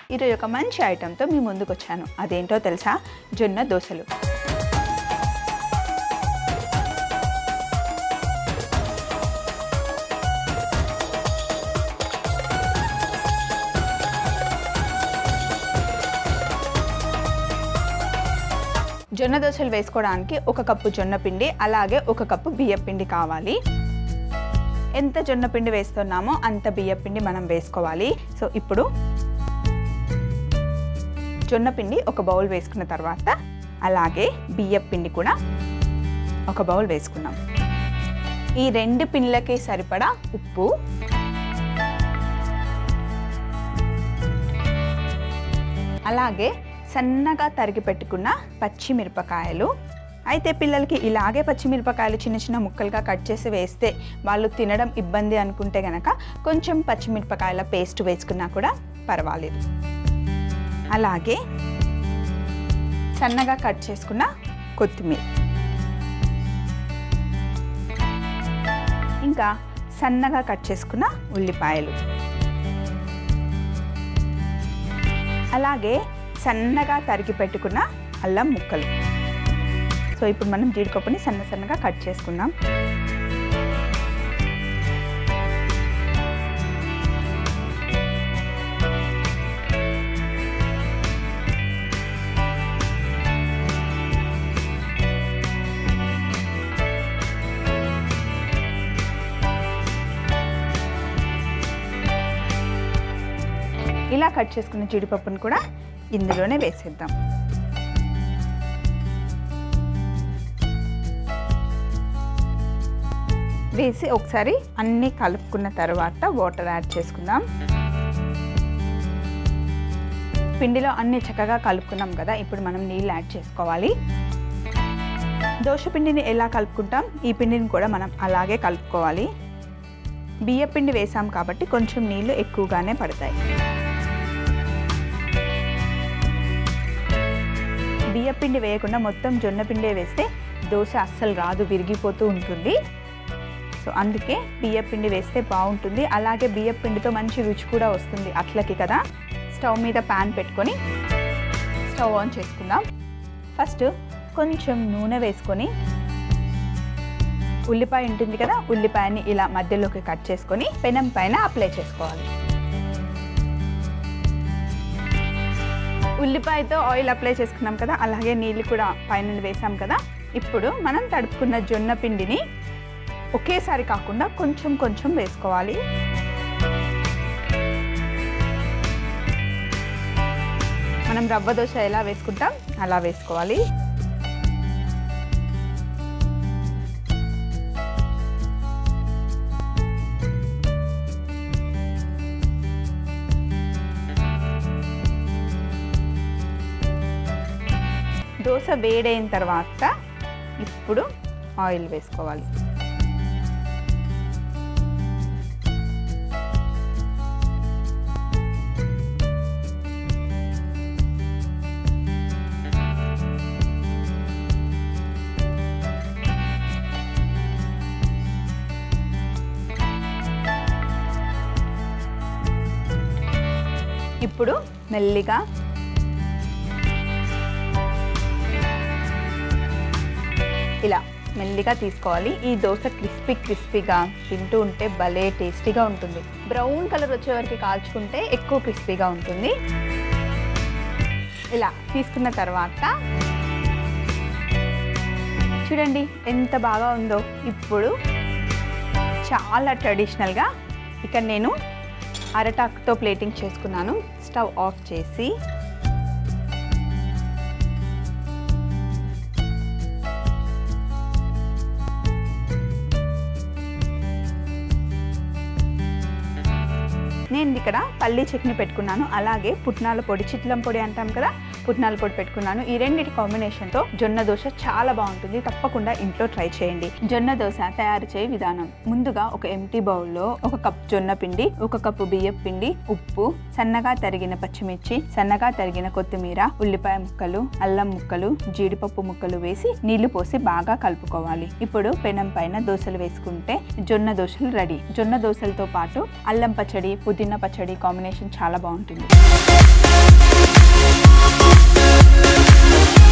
ఈరోజు ఒక మంచి ఐటెంతో మీ ముందుకు వచ్చాను అదేంటో తెలుసా జొన్న దోశలు జొన్న దోశలు వేసుకోవడానికి ఒక కప్పు జొన్న పిండి అలాగే ఒక కప్పు బియ్య పిండి కావాలి ఎంత జొన్న పిండి వేస్తున్నామో అంత బియ్య పిండి మనం వేసుకోవాలి సో ఇప్పుడు జొన్న పిండి ఒక బౌల్ వేసుకున్న తర్వాత అలాగే బియ్య పిండి కూడా ఒక బౌల్ వేసుకున్నాం ఈ రెండు పిండిలకి సరిపడా ఉప్పు అలాగే సన్నగా తరిగి పెట్టుకున్న పచ్చిమిరపకాయలు అయితే పిల్లలకి ఇలాగే పచ్చిమిరపకాయలు చిన్న చిన్న ముక్కలుగా కట్ చేసి వేస్తే వాళ్ళు తినడం ఇబ్బంది అనుకుంటే గనక కొంచెం పచ్చిమిరపకాయల పేస్ట్ వేసుకున్నా కూడా పర్వాలేదు అలాగే సన్నగా కట్ చేసుకున్న కొత్తిమీర ఇంకా సన్నగా కట్ చేసుకున్న ఉల్లిపాయలు అలాగే సన్నగా తరిగి పెట్టుకున్న అల్లం ముక్కలు సో ఇప్పుడు మనం జీడిపప్పుని సన్న సన్నగా కట్ చేసుకుందాం ఇలా కట్ చేసుకున్న జీడిపప్పును కూడా ఇందులోనే వేసేద్దాం వేసి ఒకసారి అన్నీ కలుపుకున్న తర్వాత వాటర్ యాడ్ చేసుకుందాం పిండిలో అన్ని చక్కగా కలుపుకున్నాం కదా ఇప్పుడు మనం నీళ్ళు యాడ్ చేసుకోవాలి దోశ పిండిని ఎలా కలుపుకుంటాం ఈ పిండిని కూడా మనం అలాగే కలుపుకోవాలి బియ్య పిండి వేసాం కాబట్టి కొంచెం నీళ్ళు ఎక్కువగానే పడతాయి బియ్య పిండి వేయకుండా మొత్తం జొన్న పిండే వేస్తే దోశ అస్సలు రాదు విరిగిపోతూ ఉంటుంది సో అందుకే బియ్య పిండి వేస్తే బాగుంటుంది అలాగే బియ్య పిండితో మంచి రుచి కూడా వస్తుంది అట్లకి కదా స్టవ్ మీద ప్యాన్ పెట్టుకొని స్టవ్ ఆన్ చేసుకుందాం ఫస్ట్ కొంచెం నూనె వేసుకొని ఉల్లిపాయ ఉంటుంది కదా ఉల్లిపాయని ఇలా మధ్యలోకి కట్ చేసుకొని పెనం పైన అప్లై చేసుకోవాలి ఉల్లిపాయతో ఆయిల్ అప్లై చేసుకున్నాం కదా అలాగే నీళ్ళు కూడా పైన వేసాం కదా ఇప్పుడు మనం తడుపుకున్న జొన్న పిండిని ఒకేసారి కాకుండా కొంచెం కొంచెం వేసుకోవాలి మనం రవ్వ దోశ ఎలా వేసుకుంటాం అలా వేసుకోవాలి దోశ వేడైన తర్వాత ఇప్పుడు ఆయిల్ వేసుకోవాలి ఇప్పుడు మెల్లిగా ఇలా మెల్లిగా తీసుకోవాలి ఈ దోశ క్రిస్పీ క్రిస్పీగా తింటూ ఉంటే భలే టేస్టీగా ఉంటుంది బ్రౌన్ కలర్ వచ్చే వరకు కాల్చుకుంటే ఎక్కువ క్రిస్పీగా ఉంటుంది ఇలా తీసుకున్న తర్వాత చూడండి ఎంత బాగా ఉందో ఇప్పుడు చాలా ట్రెడిషనల్గా ఇక్కడ నేను అరటాకుతో ప్లేటింగ్ చేసుకున్నాను స్టవ్ ఆఫ్ చేసి నేను ఇక్కడ పల్లీ చట్నీ పెట్టుకున్నాను అలాగే పుట్నాల పొడి చిట్లం పొడి అంటాం కదా పుట్నాల పొడి పెట్టుకున్నాను ఈ రెండింటి కాంబినేషన్తో జొన్న దోశ చాలా బాగుంటుంది తప్పకుండా ఇంట్లో ట్రై చేయండి జొన్న దోశ తయారు చేయ విధానం ముందుగా ఒక ఎంటీ బౌల్లో ఒక కప్ జొన్న పిండి ఒక కప్పు బియ్యం పిండి ఉప్పు సన్నగా తరిగిన పచ్చిమిర్చి సన్నగా తరిగిన కొత్తిమీర ఉల్లిపాయ ముక్కలు అల్లం ముక్కలు జీడిపప్పు ముక్కలు వేసి నీళ్లు పోసి బాగా కలుపుకోవాలి ఇప్పుడు పెనం పైన దోశలు వేసుకుంటే జొన్న దోశలు రెడీ జొన్న దోశలతో పాటు అల్లం పచ్చడి పుదీనా పుదీనా పచ్చడి కాంబినేషన్ చాలా బాగుంటుంది